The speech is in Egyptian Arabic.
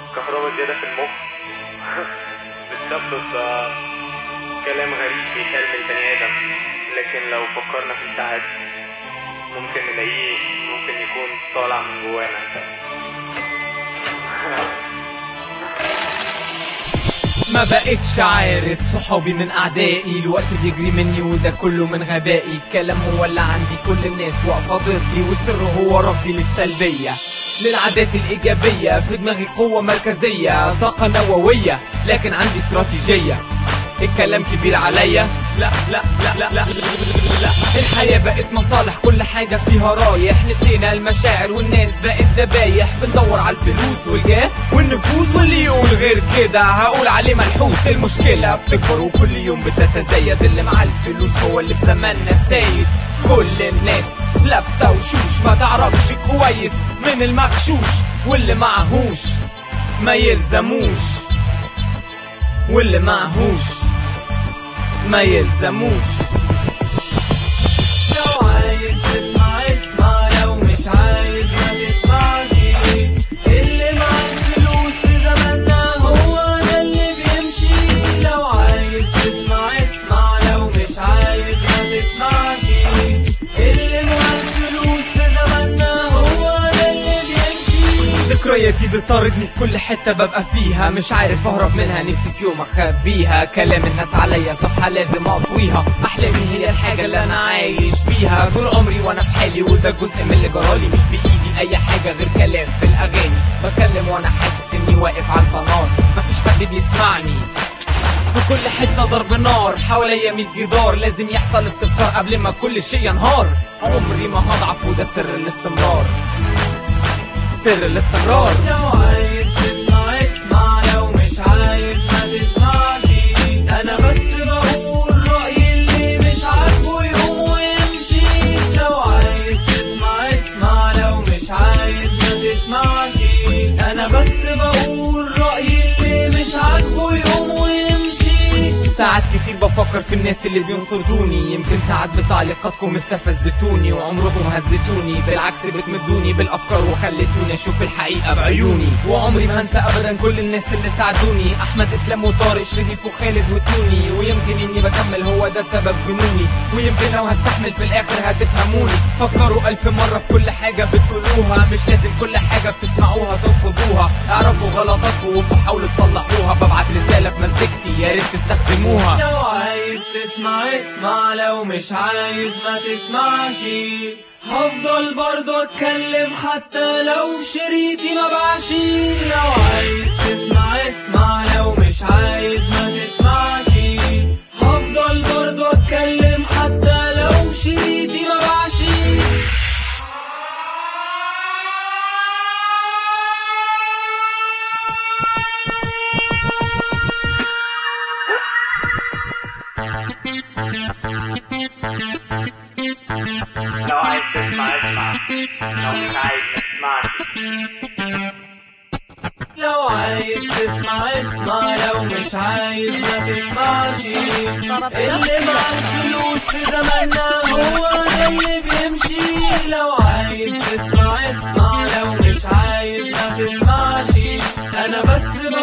كهرباء زيادة في المخ بتسبب آه، كلام غريب بيتقال من البني آدم لكن لو فكرنا فيه ساعات ممكن نلاقيه ممكن يكون طالع من جوانا ما بقتش عارف صحابي من اعدائي الوقت بيجري مني وده كله من غبائي الكلام هو اللي عندي كل الناس واقفه ضدي والسر هو رفضي للسلبيه للعادات الايجابيه في دماغي قوه مركزيه طاقه نوويه لكن عندي استراتيجيه الكلام كبير عليا لا لا لا لا لا لا الحياة بقت مصالح كل حاجة فيها رايح نسينا المشاعر والناس بقت ذبايح بندور على الفلوس والجاه والنفوذ واللي يقول غير كده هقول عليه منحوس المشكلة بتكبر وكل يوم بتتزايد اللي معاه الفلوس هو اللي في زماننا السيد كل الناس لابسة وشوش ما تعرفش كويس من المغشوش واللي معهوش ما يلزموش واللي معهوش ما يلزموش لو عايز تسمع اسمع لو مش عايز ما تسمعش اللي معاه فلوس في زماننا هو ده اللي بيمشي لو عايز تسمع اسمع لو مش عايز ما تسمعش اللي معاه فلوس في زماننا هو ده اللي بيمشي ذكرياتي بتطاردني في كل حتة ببقى فيها مش عارف اهرب منها نفسي في يوم اخبيها كلام الناس عليا صفحة لازم اطويها احلامي هي الحاجة اللي انا عايش بيها طول عمري وانا في حالي وده جزء من اللي جرالي مش بايدي اي حاجة غير كلام في الاغاني بتكلم وانا حاسس اني واقف على الفنار مفيش حد بيسمعني في كل حتة ضرب نار حواليا 100 جدار لازم يحصل استفسار قبل ما كل شيء ينهار عمري ما هضعف وده سر الاستمرار سر الاستمرار لو عايز تسمع اسمع لو مش عايز ما تسمعش انا بس بقول رأيي اللي مش عاجبه يقوم ويمشي لو عايز تسمع اسمع لو مش عايز ما تسمعش انا بس بقول رأيي اللي مش عاجبه يقوم ويمشي ساعات كتير بفكر في الناس اللي بينقذوني يمكن ساعات بتعليقاتكم استفزتوني وعمركم هزتوني بالعكس بتمدوني بالافكار وخلتوني اشوف الحقيقه بعيوني وعمري ما هنسى ابدا كل الناس اللي ساعدوني احمد اسلام وطارق شريف وخالد وتوني ويمكن اني بكمل هو ده سبب جنوني ويمكن لو هستحمل في الاخر هتفهموني فكروا الف مره في كل حاجه بتقولوها مش لازم كل حاجه بتسمعوها تنقضوها اعرفوا غلطاتكم وحاولوا تصلحوها ببعت رساله في مزيكتي يا ريت تستخدموها لو عايز تسمع اسمع لو مش عايز ما تسمعش هفضل برضه اتكلم حتى لو شريطي ما باعش لو عايز تسمع اسمع لو مش عايز ما تسمعش هفضل برضه اتكلم حتى لو شريطي ما باعش لو عايز تسمع اسمع لو مش عايز ما تسمعش لو عايز تسمع اسمع لو مش عايز ما تسمعش اللي معاه الفلوس في زماننا هو ده اللي بيمشي لو عايز تسمع اسمع لو مش عايز ما تسمعش انا بس